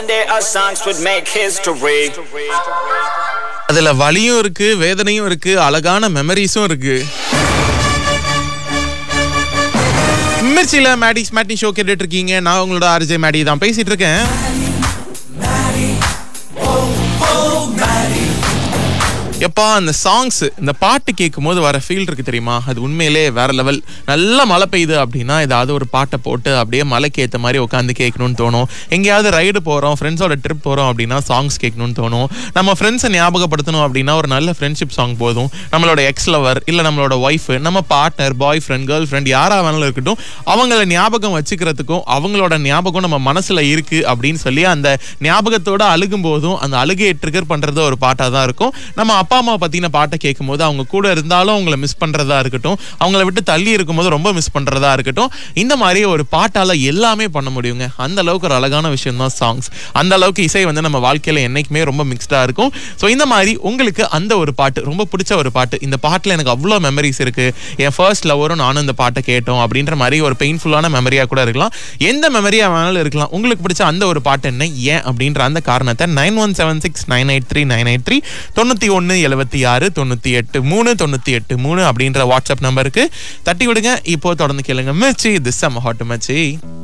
There are songs would make history. அதுல வலியும் இருக்கு வேதனையும் இருக்கு அழகான மெமரிஸும் இருக்கு மிர்ச்சில மேடிஸ் மேட்னி ஷோ கேட்டுட்டு இருக்கீங்க நான் உங்களோட ஆர்ஜே மேடி தான் பேசிட்டு இருக்கேன் எப்பா அந்த சாங்ஸ் இந்த பாட்டு கேட்கும் போது வர ஃபீல் இருக்கு தெரியுமா அது உண்மையிலே வேற லெவல் நல்ல மழை பெய்யுது அப்படின்னா ஏதாவது ஒரு பாட்டை போட்டு அப்படியே மலைக்கு ஏற்ற மாதிரி உட்காந்து கேட்கணும்னு தோணும் எங்கேயாவது ரைடு போகிறோம் ஃப்ரெண்ட்ஸோட ட்ரிப் போகிறோம் அப்படின்னா சாங்ஸ் கேட்கணும்னு தோணும் நம்ம ஃப்ரெண்ட்ஸை ஞாபகப்படுத்தணும் அப்படின்னா ஒரு நல்ல ஃப்ரெண்ட்ஷிப் சாங் போதும் நம்மளோட எக்ஸ் லவர் இல்லை நம்மளோட ஒய்ஃப் நம்ம partner boyfriend girlfriend யாரா வேணாலும் இருக்கட்டும் அவங்கள ஞாபகம் வச்சுக்கிறதுக்கும் அவங்களோட ஞாபகம் நம்ம மனசுல இருக்கு அப்படின்னு சொல்லி அந்த ஞாபகத்தோட அழுகும் போதும் அந்த அழுகையை ட்ரிகர் பண்றது ஒரு பாட்டா தான் இருக்கும் நம்ம அப்பா அம்மா பத்தின பாட்டை கேட்கும் போது அவங்க கூட இருந்தாலும் அவங்கள மிஸ் பண்றதா இருக்கட்டும் அவங்கள விட்டு தள்ளி இருக்கும்போது ரொம்ப மிஸ் பண்றதா இருக்கட்டும் இந்த மாதிரி ஒரு பாட்டால எல்லாமே பண்ண முடியுங்க அந்த அளவுக்கு ஒரு அழகான விஷயம் தான் சாங்ஸ் அந்த அளவுக்கு இசை வந்து நம்ம வாழ்க்கையில என்னைக்குமே ரொம்ப மிக்ஸ்டா இருக்கும் ஸோ இந்த மாதிரி உங்களுக்கு அந்த ஒரு பாட்டு ரொம்ப பிடிச்ச ஒரு பாட்டு இந்த பாட்டுல எனக்கு அவ்வளோ மெமரிஸ் இருக்கு என் ஃபர்ஸ்ட் லவரும் நானும் இந்த பாட்டை கேட்டோம் அப்படின்ற மாதிரி ஒரு பெயின்ஃபுல்லான மெமரியா கூட இருக்கலாம் எந்த மெமரியா வேணாலும் இருக்கலாம் உங்களுக்கு பிடிச்ச அந்த ஒரு பாட்டு என்ன ஏன் அப்படின்ற அந்த காரணத்தை nine one seven six nine eight three nine eight three தொண்ணூத்தி ஒன்று எழுபத்தி ஆறு தொண்ணூத்தி எட்டு மூணு தொண்ணூத்தி எட்டு மூணு அப்படின்ற வாட்ஸ்அப் நம்பருக்கு தட்டி விடுங்க இப்போ தொடர்ந்து கேளுங்க மிர்ச்சி திஸ் செம்ம ஹாட் மச்சி